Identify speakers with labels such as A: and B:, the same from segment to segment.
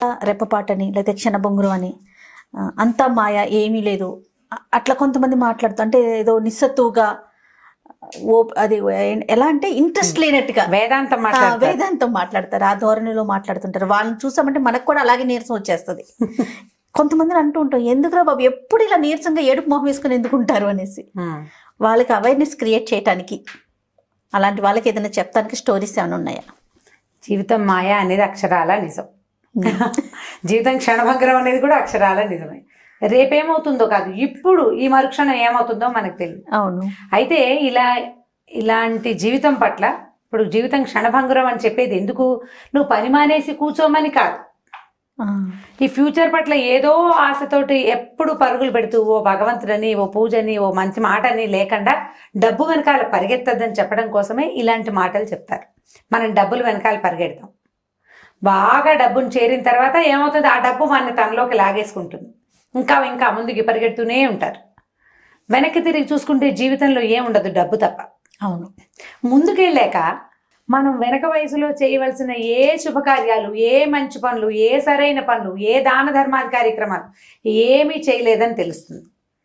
A: రెప్పపాటని లేకపోతే క్షణబొంగురు అని ఆ, అంతా మాయ ఏమీ లేదు అ- అట్లా కొంతమంది మాట్లాడుతూ అంటే ఏదో నిస్సత్తుగా ఓ అది ఎలా అంటే ఇంట్రెస్ట్ లేనట్టుగా
B: వేదాంతం
A: ఆ,
B: మాట్లాడతారు
A: వేదాంతం మాట్లాడతారు ఆ ధోరణిలో మాట్లాడుతుంటారు వాళ్ళని చూసామంటే మనకు కూడా అలాగే నీరసం వచ్చేస్తుంది కొంతమందిని అంటూ ఉంటాం ఎందుకురా బాబు ఎప్పుడు ఇలా నీరసంగా ఏడుపు మొహం వేసుకుని ఎందుకుంటారు అనేసి
B: ఉమ్.
A: వాళ్ళకి అవేర్నెస్ క్రియేట్ చేయడానికి అలాంటి వాళ్ళకి ఏదైనా చెప్తానికి స్టోరీస్ ఏమైనా ఉన్నాయా
B: జీవితం మాయ అనేది అక్షరాల నిజం జీవితం క్షణభంగరం అనేది కూడా అక్షరాల నిజమే రేపేమవుతుందో కాదు ఇప్పుడు ఈ మరుక్షణం ఏమవుతుందో మనకు తెలియదు
A: అవును
B: అయితే ఇలా ఇలాంటి జీవితం పట్ల ఇప్పుడు జీవితం క్షణభంగురం అని చెప్పేది ఎందుకు నువ్వు పని మానేసి కూర్చోమని కాదు
A: ఆ,
B: ఈ ఫ్యూచర్ పట్ల ఏదో ఆశతోటి ఎప్పుడు పరుగులు పెడుతూ ఓ భగవంతుడని ఓ పూజని ఓ మంచి మాటని లేకుండా డబ్బు వెనకాల పరిగెత్తద్దని చెప్పడం కోసమే ఇలాంటి మాటలు చెప్తారు మనం డబ్బులు వెనకాల పరిగెడతాం బాగా డబ్బును చేరిన తర్వాత ఏమవుతుంది ఆ డబ్బు మన తనలోకి లాగేసుకుంటుంది ఇంకా ఇంకా ముందుకి పరిగెడుతూనే ఉంటారు వెనక్కి తిరిగి చూసుకుంటే జీవితంలో ఏం ఉండదు డబ్బు తప్ప
A: అవును
B: ముందుకెళ్ళాక మనం వెనక వయసులో చేయవలసిన ఏ శుభకార్యాలు ఏ మంచి పనులు ఏ సరైన పనులు ఏ దాన ధర్మాది కార్యక్రమాలు ఏమీ చేయలేదని తెలుస్తుంది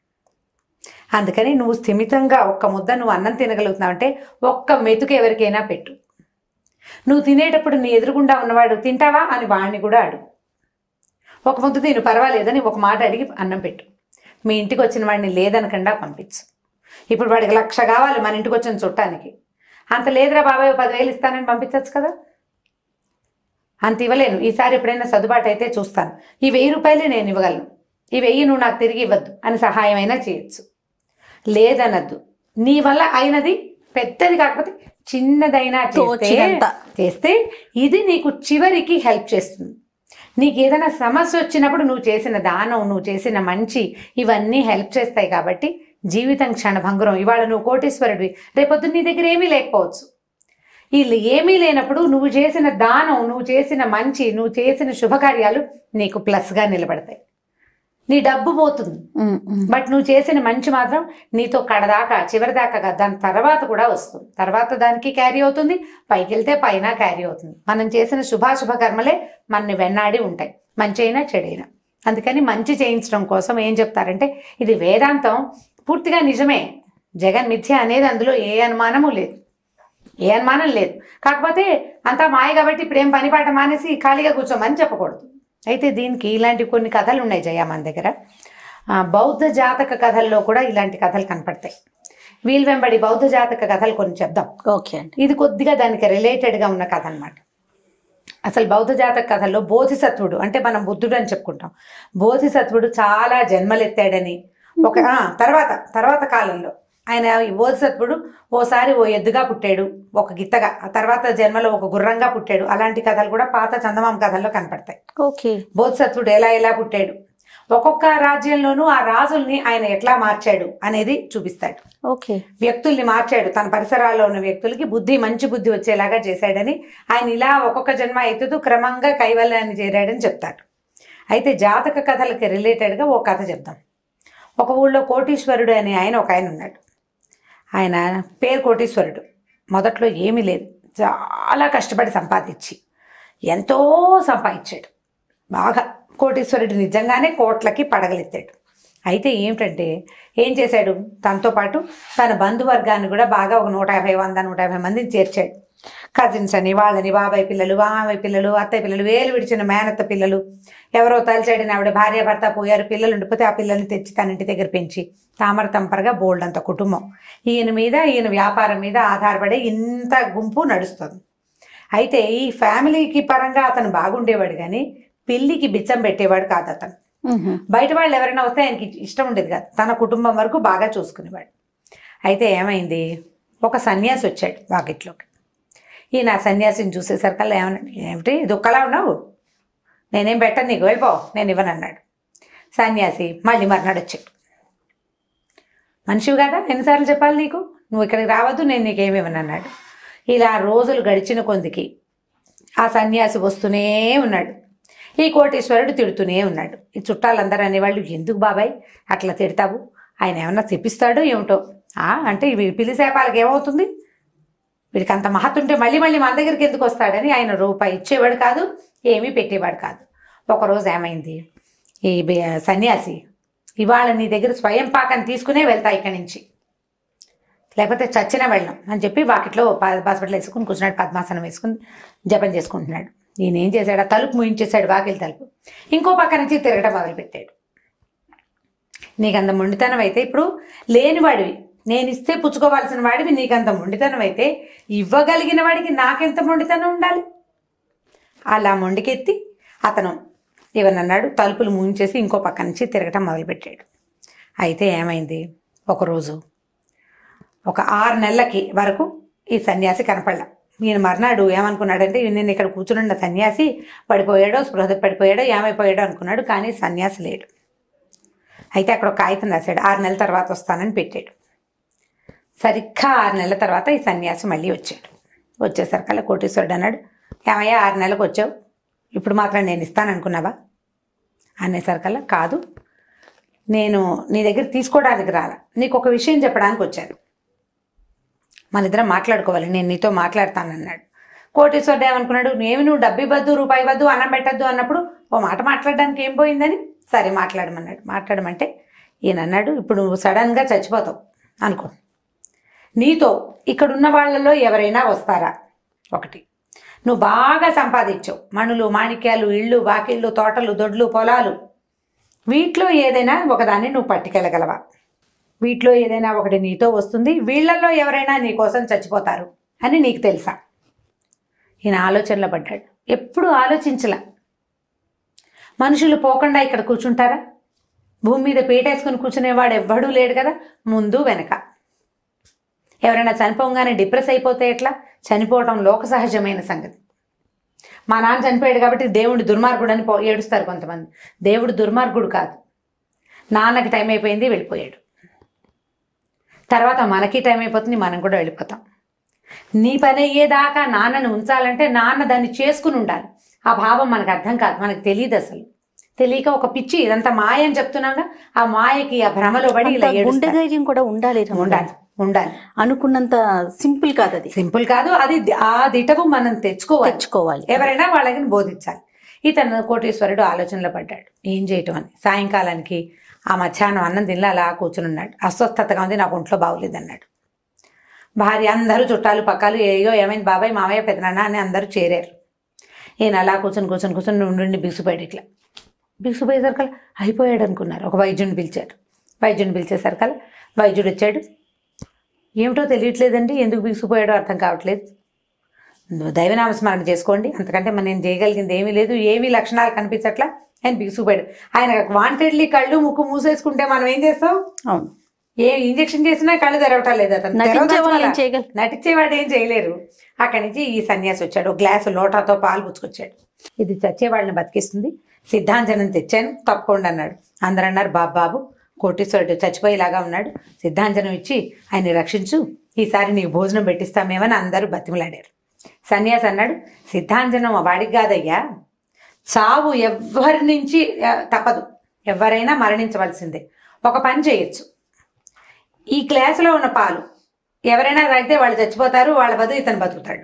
B: అందుకని నువ్వు స్థిమితంగా ఒక్క ముద్ద నువ్వు అన్నం తినగలుగుతున్నావు అంటే ఒక్క మెతుకు ఎవరికైనా పెట్టు నువ్వు తినేటప్పుడు నీ ఎదురుగుండా ఉన్నవాడు తింటావా అని వాడిని కూడా అడుగు ఒక ముద్ద తిను పర్వాలేదని ఒక మాట అడిగి అన్నం పెట్టు మీ ఇంటికి వచ్చిన వాడిని లేదనకుండా పంపించు ఇప్పుడు వాడికి లక్ష కావాలి మన ఇంటికి వచ్చిన చుట్టానికి అంత లేదురా బాబాయ్ ఓ పదివేలు ఇస్తానని పంపించవచ్చు కదా అంత ఇవ్వలేను ఈసారి ఎప్పుడైనా సర్దుబాటు అయితే చూస్తాను ఈ వెయ్యి రూపాయలే నేను ఇవ్వగలను ఈ వెయ్యి నువ్వు నాకు తిరిగి ఇవ్వద్దు అని సహాయమైనా చేయొచ్చు లేదనద్దు నీ వల్ల అయినది పెద్దది కాకపోతే చిన్నదైనా చేస్తే
A: తోచినంత.
B: చేస్తే ఇది నీకు చివరికి హెల్ప్ చేస్తుంది నీకు ఏదైనా సమస్య వచ్చినప్పుడు నువ్వు చేసిన దానం నువ్వు చేసిన మంచి ఇవన్నీ హెల్ప్ చేస్తాయి కాబట్టి జీవితం క్షణభంగురం ఇవాళ నువ్వు కోటీశ్వరుడివి రేపొద్దు నీ దగ్గర ఏమీ లేకపోవచ్చు వీళ్ళు ఏమీ లేనప్పుడు నువ్వు చేసిన దానం నువ్వు చేసిన మంచి నువ్వు చేసిన శుభకార్యాలు నీకు ప్లస్గా నిలబడతాయి నీ డబ్బు పోతుంది
A: ఉమ్, ఉమ్.
B: బట్ నువ్వు చేసిన మంచి మాత్రం నీతో కడదాకా చివరి దాకా కాదు, దాని తర్వాత కూడా వస్తుంది తర్వాత దానికి క్యారీ అవుతుంది పైకి వెళ్తే పైన క్యారీ అవుతుంది మనం చేసిన శుభాశుభ కర్మలే మనని వెన్నాడి ఉంటాయి మంచి అయినా చెడైనా అందుకని మంచి చేయించడం కోసం ఏం చెప్తారంటే ఇది వేదాంతం పూర్తిగా నిజమే జగన్ మిథ్య అనేది అందులో ఏ అనుమానము లేదు ఏ అనుమానం లేదు కాకపోతే అంతా మాయ కాబట్టి ఇప్పుడు ఏం పని పాట మానేసి ఖాళీగా కూర్చోమని చెప్పకూడదు అయితే దీనికి ఇలాంటి కొన్ని కథలు ఉన్నాయి జయ మన దగ్గర ఆ, బౌద్ధ జాతక కథల్లో కూడా ఇలాంటి కథలు కనపడతాయి వీల్ వెంబడి బౌద్ధ జాతక కథలు కొన్ని చెప్దాం
A: ఓకే అండి
B: ఇది కొద్దిగా దానికి రిలేటెడ్గా ఉన్న కథ అన్నమాట అసలు బౌద్ధ జాతక కథల్లో బోధిసత్వుడు అంటే మనం బుద్ధుడు అని చెప్పుకుంటాం బోధిసత్వుడు చాలా జన్మలెత్తాడని ఒక ఆ, తర్వాత తర్వాత కాలంలో ఆయన ఈ బోధిసత్వుడు ఓసారి ఓ ఎద్దుగా పుట్టాడు ఒక గిత్తగా ఆ తర్వాత జన్మలో ఒక గుర్రంగా పుట్టాడు అలాంటి కథలు కూడా పాత చందమామ కథల్లో కనపడతాయి
A: ఓకే
B: బోధిసత్వుడు ఎలా ఎలా పుట్టాడు ఒక్కొక్క రాజ్యంలోనూ ఆ రాజుల్ని ఆయన ఎట్లా మార్చాడు అనేది చూపిస్తాడు
A: ఓకే
B: వ్యక్తుల్ని మార్చాడు తన పరిసరాల్లో ఉన్న వ్యక్తులకి బుద్ధి మంచి బుద్ధి వచ్చేలాగా చేశాడని ఆయన ఇలా ఒక్కొక్క జన్మ ఎత్తుతూ క్రమంగా కైవల్యాన్ని చేరాడని చెప్తాడు అయితే జాతక కథలకి రిలేటెడ్గా ఓ కథ చెప్దాం ఒక ఊళ్ళో కోటీశ్వరుడు అనే ఆయన ఒక ఆయన ఉన్నాడు ఆయన పేరు కోటీశ్వరుడు మొదట్లో ఏమీ లేదు చాలా కష్టపడి సంపాదించి ఎంతో సంపాదించాడు బాగా కోటీశ్వరుడు నిజంగానే కోట్లకి పడగలెత్తాడు అయితే ఏమిటంటే ఏం చేశాడు తనతో పాటు తన బంధువర్గాన్ని కూడా బాగా ఒక నూట యాభై వంద నూట యాభై మందిని చేర్చాడు కజిన్స్ అని వాళ్ళని బాబాయ్ పిల్లలు బాబాయ్ పిల్లలు అత్తయ్య పిల్లలు వేలు విడిచిన మేనత్త పిల్లలు ఎవరో తలచాడిన ఆవిడ భార్య భర్త పోయారు పిల్లలు ఉండిపోతే ఆ పిల్లల్ని తెచ్చి తన ఇంటి దగ్గర పెంచి తామర తంపరగా బోల్డ్ అంత కుటుంబం ఈయన మీద ఈయన వ్యాపారం మీద ఆధారపడి ఇంత గుంపు నడుస్తుంది అయితే ఈ ఫ్యామిలీకి పరంగా అతను బాగుండేవాడు కానీ పెళ్ళికి బిచ్చం పెట్టేవాడు కాదు అతను
A: మ్మ్.
B: బయట వాళ్ళు ఎవరైనా వస్తే ఆయనకి ఇష్టం ఉండేది కాదు తన కుటుంబం వరకు బాగా చూసుకునేవాడు అయితే ఏమైంది ఒక సన్యాసి వచ్చాడు వాకిట్లోకి ఈయన ఆ సన్యాసిని చూసేసరికల్లా ఏమన్నాడు ఏమిటి దుక్కలా ఉన్నావు నేనేం పెట్టను నీకు వెళ్ళిపో నేను ఇవ్వను అన్నాడు సన్యాసి మళ్ళీ మర్నాడు వచ్చాడు మనిషివి కదా ఎన్నిసార్లు చెప్పాలి నీకు నువ్వు ఇక్కడికి రావద్దు నేను నీకేమి ఇవ్వను అన్నాడు ఇలా రోజులు గడిచిన కొందికి ఆ సన్యాసి వస్తూనే ఉన్నాడు ఈ కోటేశ్వరుడు తిడుతూనే ఉన్నాడు ఈ చుట్టాలందరూ అనేవాళ్ళు ఎందుకు బాబాయ్ అట్లా తిడతావు ఆయన ఏమన్నా తెప్పిస్తాడో ఏమిటో ఆ, అంటే ఇవి పిలిసేపాలకి ఏమవుతుంది వీడికి అంత మహత్తుంటే మళ్ళీ మళ్ళీ మన దగ్గరికి ఎందుకు వస్తాడని ఆయన రూపాయి ఇచ్చేవాడు కాదు ఏమీ పెట్టేవాడు కాదు ఒకరోజు ఏమైంది ఈ బే- సన్యాసి ఇవాళ నీ దగ్గర స్వయం పాకం తీసుకునే వెళ్తా ఇక్కడి నుంచి లేకపోతే చచ్చిన వెళ్ళం అని చెప్పి వాకిట్లో ప- హాస్పిటల్ వేసుకుని కూర్చున్నాడు పద్మాసనం వేసుకుని జపం చేసుకుంటున్నాడు ఈయన ఏం చేశాడు ఆ తలుపు ముయించేశాడు వాకిలి తలుపు ఇంకో పక్క నుంచి తిరగడం మొదలుపెట్టాడు నీకు అంత మొండితనం అయితే ఇప్పుడు లేనివాడివి నేను ఇస్తే పుచ్చుకోవాల్సిన వాడివి నీకు అంత మొండితనం అయితే ఇవ్వగలిగిన వాడికి నాకెంత మొండితనం ఉండాలి అలా మొండికెత్తి అతను ఏమన్నాడు తలుపులు మూయించేసి ఇంకో పక్క నుంచి తిరగటం మొదలుపెట్టాడు అయితే ఏమైంది ఒకరోజు ఒక ఆరు నెలలకి వరకు ఈ సన్యాసి కనపడలా ఈయన మర్నాడు ఏమనుకున్నాడంటే నేను ఇక్కడ కూర్చునున్న సన్యాసి పడిపోయాడో స్పృహ పడిపోయాడో ఏమైపోయాడో అనుకున్నాడు కానీ సన్యాసి లేడు అయితే అక్కడ ఒక కాగితం రాశాడు ఆరు నెలల తర్వాత వస్తానని పెట్టాడు సరిగ్గా ఆరు నెలల తర్వాత ఈ సన్యాసి మళ్ళీ వచ్చాడు వచ్చేసరికల్లా కోటేశ్వరుడు అన్నాడు ఏమయ్యా ఆరు నెలలకు వచ్చావు ఇప్పుడు మాత్రం నేను ఇస్తాను అనుకున్నావా అనేసరికల్లా కాదు నేను నీ దగ్గర తీసుకోవడానికి రాలా నీకు ఒక విషయం చెప్పడానికి వచ్చాను మన ఇద్దరం మాట్లాడుకోవాలి నేను నీతో మాట్లాడతానన్నాడు కోటేశ్వరుడు ఏమనుకున్నాడు ఏమి నువ్వు డబ్బు ఇవ్వద్దు రూపాయి ఇవ్వద్దు అన్నం పెట్టద్దు అన్నప్పుడు ఓ మాట మాట్లాడడానికి ఏం పోయిందని సరే మాట్లాడమన్నాడు మాట్లాడమంటే ఈయన అన్నాడు ఇప్పుడు నువ్వు సడన్గా చచ్చిపోతావు అనుకో నీతో ఇక్కడున్న వాళ్ళలో ఎవరైనా వస్తారా ఒకటి నువ్వు బాగా సంపాదించావు మణులు మాణిక్యాలు ఇళ్ళు వాకిళ్ళు తోటలు దొడ్లు పొలాలు వీటిలో ఏదైనా ఒకదాన్ని నువ్వు పట్టుకెళ్ళగలవా వీటిలో ఏదైనా ఒకటి నీతో వస్తుంది వీళ్ళల్లో ఎవరైనా నీ కోసం చచ్చిపోతారు అని నీకు తెలుసా ఈయన ఆలోచనలో పడ్డాడు ఎప్పుడు ఆలోచించలా మనుషులు పోకుండా ఇక్కడ కూర్చుంటారా భూమి మీద పీటేసుకుని కూర్చునేవాడు ఎవ్వడూ లేడు కదా ముందు వెనక ఎవరైనా చనిపోగానే డిప్రెస్ అయిపోతే ఎట్లా చనిపోవడం లోక సహజమైన సంగతి మా నాన్న చనిపోయాడు కాబట్టి దేవుడు దుర్మార్గుడు అని పో- ఏడుస్తారు కొంతమంది దేవుడు దుర్మార్గుడు కాదు నాన్నకి టైం అయిపోయింది వెళ్ళిపోయాడు తర్వాత మనకి టైం అయిపోతుంది మనం కూడా వెళ్ళిపోతాం నీ పని అయ్యేదాకా నాన్నని ఉంచాలంటే నాన్న దాన్ని చేసుకుని ఉండాలి ఆ భావం మనకు అర్థం కాదు మనకు తెలియదు అసలు తెలియక ఒక పిచ్చి ఇదంతా మాయ అని చెప్తున్నాగా ఆ మాయకి ఆ భ్రమలో పడి ఇలా
A: అంత గుండె
B: ఏడుస్తారు.
A: ధైర్యం కూడా ఉండాలి రమణ.
B: ఉండాలి ఉండాలి
A: అనుకున్నంత సింపుల్ కాదు అది
B: సింపుల్ కాదు అది ది- ఆ దిటవు మనం తెచ్చుకోవాలి
A: తెచ్చుకోవాలి
B: ఎవరైనా వాళ్ళకి బోధించాలి ఇతను కోటేశ్వరుడు ఆలోచనలో పడ్డాడు ఏం చేయటం అని సాయంకాలానికి ఆ మధ్యాహ్నం అన్నం తినలా అలా కూర్చుని ఉన్నాడు అస్వస్థతగా ఉంది నాకు ఒంట్లో బాగోలేదు అన్నాడు భార్య అందరూ చుట్టాలు పక్కలు ఏయో ఏమైంది బాబాయ్ మామయ్య పెద్దనాన్న అని అందరూ చేరారు ఈయన అలా కూర్చొని కూర్చొని కూర్చొని నుండి బిగుసిపోయాడు ఇట్లా బిగుసిపోయేసరికల్లా అయిపోయాడు అనుకున్నారు ఒక వైద్యుని పిలిచారు వైద్యుని పిలిచేసరికల్లా వైద్యుడు వచ్చాడు ఏమిటో తెలియట్లేదండి ఎందుకు బిగుసిపోయాడో అర్థం కావట్లేదు దైవనామస్మరణ చేసుకోండి అంతకంటే మనం నేను చేయగలిగింది ఏమీ లేదు ఏమీ లక్షణాలు కనిపించట్లా ఆయన బిగుసిపోయాడు ఆయన వాంటెడ్లీ కళ్ళు ముక్కు మూసేసుకుంటే మనం ఏం చేస్తాం
A: అవును
B: ఏ ఇంజెక్షన్ చేసినా కళ్ళు తెరవటం లేదు అతను
A: నటించే వాళ్ళు ఏం
B: తెరవదలుచుకోలే.
A: చేయగలరు?
B: నటించేవాడు ఏం చేయలేరు అక్కడి నుంచి ఈ సన్యాసి వచ్చాడు ఒక గ్లాసు లోటాతో పాలు పుచ్చుకొచ్చాడు ఇది చచ్చేవాళ్ళని బతికిస్తుంది సిద్ధాంజనం తెచ్చాను తప్పకుండా అన్నాడు అందరూ అన్నారు బాబు బాబు కోటేశ్వరుడు చచ్చిపోయేలాగా ఉన్నాడు సిద్ధాంజనం ఇచ్చి ఆయన్ని రక్షించు ఈసారి నీకు భోజనం పెట్టిస్తామేమని అందరూ బతిమలాడారు సన్యాసి అన్నాడు సిద్ధాంజనం వాడికి కాదయ్యా చావు ఎవ్వరి నుంచి ఆ, తప్పదు ఎవరైనా మరణించవలసిందే ఒక పని చేయొచ్చు ఈ క్లాసులో ఉన్న పాలు ఎవరైనా తాగితే వాళ్ళు చచ్చిపోతారు వాళ్ళ బతుకు ఇతను బతుకుతాడు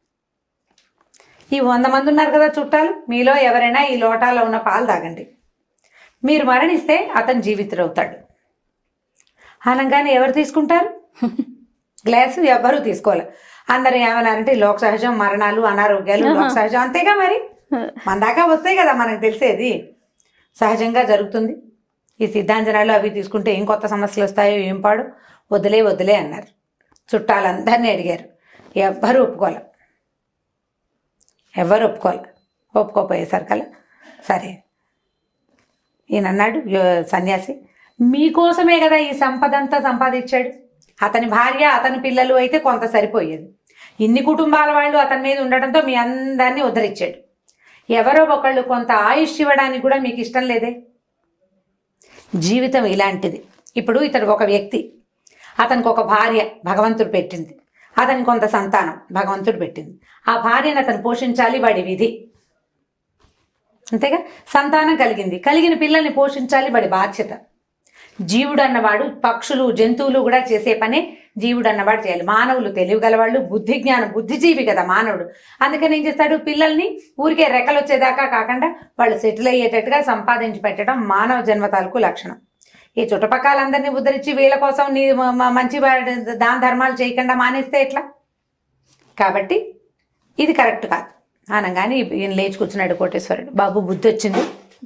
B: ఈ వంద మంది ఉన్నారు కదా చుట్టాలు మీలో ఎవరైనా ఈ లోటాలో ఉన్న పాలు తాగండి మీరు మరణిస్తే అతను జీవితుడవుతాడు అనగానే ఎవరు తీసుకుంటారు గ్లాసు ఎవ్వరూ తీసుకోవాలి అందరు ఏమన్నారంటే లోక సహజం మరణాలు అనారోగ్యాలు లోక సహజం అంతేగా మరి మన దాకా వస్తాయి కదా మనకు తెలిసేది సహజంగా జరుగుతుంది ఈ సిద్ధాంజనాలు అవి తీసుకుంటే ఏం కొత్త సమస్యలు వస్తాయో ఏం పాడు వదిలే వదిలే అన్నారు చుట్టాలందరినీ అడిగారు ఎవ్వరూ ఒప్పుకోలే ఎవ్వరు ఒప్పుకోలే ఒప్పుకోపోయేసరికల్లా సరే ఈయన అన్నాడు "యో- సన్యాసి మీకోసమే కదా ఈ సంపద అంతా సంపాదించాడు అతని భార్య అతని పిల్లలు అయితే కొంత సరిపోయేది ఇన్ని కుటుంబాల వాళ్ళు అతని మీద ఉండటంతో మీ అందరినీ ఉద్ధరించాడు ఎవరో ఒకళ్ళు కొంత ఆయుష్ ఇవ్వడానికి కూడా మీకు ఇష్టం లేదే జీవితం ఇలాంటిది ఇప్పుడు ఇతడు ఒక వ్యక్తి అతనికి ఒక భార్య భగవంతుడు పెట్టింది అతనికి కొంత సంతానం భగవంతుడు పెట్టింది ఆ భార్యను అతను పోషించాలి వాడి విధి అంతేగా సంతానం కలిగింది కలిగిన పిల్లల్ని పోషించాలి వాడి బాధ్యత జీవుడు అన్నవాడు పక్షులు జంతువులు కూడా చేసే పనే జీవుడు అన్నవాడు చేయాలి మానవులు తెలివిగలవాళ్ళు బుద్ధి జ్ఞానం బుద్ధిజీవి కదా మానవుడు అందుకని ఏం చేస్తాడు పిల్లల్ని ఊరికే రెక్కలు వచ్చేదాకా కాకుండా వాళ్ళు సెటిల్ అయ్యేటట్టుగా సంపాదించి పెట్టడం మానవ జన్మ తాలూకు లక్షణం ఈ చుట్టుపక్కలందరినీ ఉద్ధరించి వీళ్ళ కోసం నీ మ- మ- మంచి వాడి దాన ధర్మాలు చేయకుండా మానేస్తే ఎట్లా కాబట్టి ఇది కరెక్ట్ కాదు అనగానే ఈయన లేచి కూర్చున్నాడు కోటేశ్వరుడు బాబు బుద్ధి వచ్చింది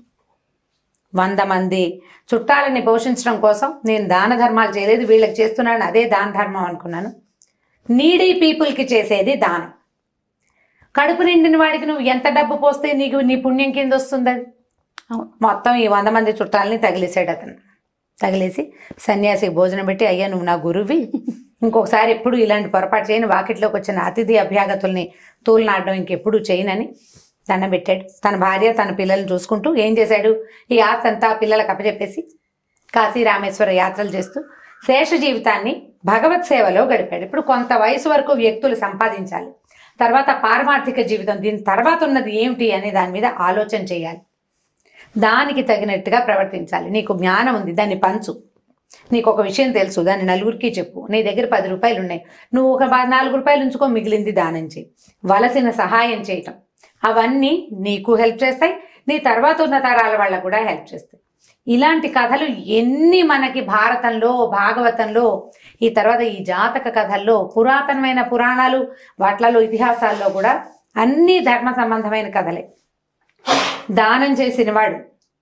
B: వంద మంది చుట్టాలని పోషించడం కోసం నేను దాన ధర్మాలు చేయలేదు వీళ్ళకి చేస్తున్నాను అదే దాన ధర్మం అనుకున్నాను నీడీ పీపుల్కి చేసేది దానం కడుపు నిండిన వాడికి నువ్వు ఎంత డబ్బు పోస్తే నీకు నీ పుణ్యం కింద వస్తుంది అది
A: అవును
B: మొత్తం ఈ వంద మంది చుట్టాలని తగిలేసాడు అతను తగిలేసి సన్యాసికి భోజనం పెట్టి అయ్యా నువ్వు నా గురువి ఇంకొకసారి ఎప్పుడు ఇలాంటి పొరపాటు చేయని వాకిట్లోకి వచ్చిన అతిథి అభ్యాగతుల్ని తూలనాడడం ఇంకెప్పుడు చేయనని దండం పెట్టాడు తన భార్య తన పిల్లల్ని చూసుకుంటూ ఏం చేశాడు ఈ ఆస్తి అంతా పిల్లలకు అప్పచెప్పేసి కాశీ రామేశ్వర యాత్రలు చేస్తూ శేష జీవితాన్ని భగవత్ సేవలో గడిపాడు ఇప్పుడు కొంత వయసు వరకు వ్యక్తులు సంపాదించాలి తర్వాత పారమార్థిక జీవితం దీని తర్వాత ఉన్నది ఏమిటి అనే దాని మీద ఆలోచన చేయాలి దానికి తగినట్టుగా ప్రవర్తించాలి నీకు జ్ఞానం ఉంది దాన్ని పంచు నీకు ఒక విషయం తెలుసు దాన్ని నలుగురికి చెప్పు నీ దగ్గర పది రూపాయలు ఉన్నాయి నువ్వు ఒక బా- నాలుగు రూపాయలు ఉంచుకో మిగిలింది దానం చేయి వలసిన సహాయం చేయటం అవన్నీ నీకు హెల్ప్ చేస్తాయి నీ తర్వాత ఉన్న తరాల వాళ్ళకు కూడా హెల్ప్ చేస్తాయి ఇలాంటి కథలు ఎన్ని మనకి భారతంలో భాగవతంలో ఈ తర్వాత ఈ జాతక కథల్లో పురాతనమైన పురాణాలు వాట్లలో ఇతిహాసాల్లో కూడా అన్ని ధర్మ సంబంధమైన కథలే దానం చేసినవాడు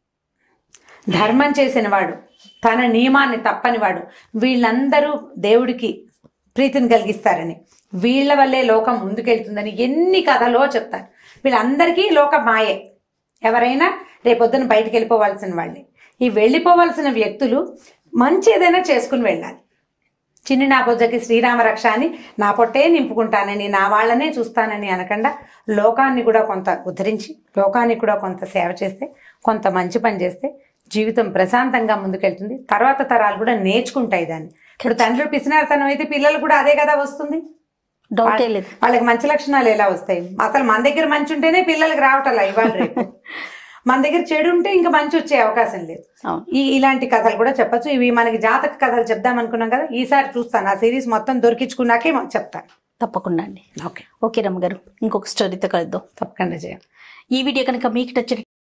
B: ధర్మం చేసినవాడు తన నియమాన్ని తప్పనివాడు వీళ్ళందరూ దేవుడికి ప్రీతిని కలిగిస్తారని వీళ్ళ వల్లే లోకం ముందుకెళ్తుందని ఎన్ని కథలో చెప్తారు వీళ్ళందరికీ లోకం మాయే ఎవరైనా రేపొద్దున బయటికి వెళ్ళిపోవాల్సిన వాళ్ళే ఈ వెళ్ళిపోవాల్సిన వ్యక్తులు మంచి ఏదైనా చేసుకుని వెళ్ళాలి చిన్ని నా బొజ్జకి శ్రీరామ రక్ష అని నా పొట్టే నింపుకుంటానని నా వాళ్ళనే చూస్తానని అనకుండా లోకాన్ని కూడా కొంత ఉద్ధరించి లోకానికి కూడా కొంత సేవ చేస్తే కొంత మంచి పని చేస్తే జీవితం ప్రశాంతంగా ముందుకెళ్తుంది తర్వాత తరాలు కూడా నేర్చుకుంటాయి దాన్ని ఇప్పుడు తండ్రి పిసినారితనం అయితే పిల్లలు కూడా అదే కదా వస్తుంది
A: డౌటే లేదు
B: వాళ్ళకి మంచి లక్షణాలు ఎలా వస్తాయి అసలు మన దగ్గర మంచి ఉంటేనే పిల్లలకి రావటం ఇవాళ రేపు మన దగ్గర చెడు ఉంటే ఇంకా మంచి వచ్చే అవకాశం లేదు
A: అవును
B: ఈ ఇలాంటి కథలు కూడా చెప్పొచ్చు ఇవి మనకి జాతక కథలు చెప్దాం అనుకున్నాం కదా ఈసారి చూస్తాను ఆ సిరీస్ మొత్తం దొరికించుకున్నాకే మొ- చెప్తాను
A: తప్పకుండా అండి
B: ఓకే
A: ఓకే రమ్మ గారు ఇంకొక స్టోరీతో కలుద్దాం
B: తప్పకుండా చేయండి
A: ఈ వీడియో కనుక మీకు నచ్చిన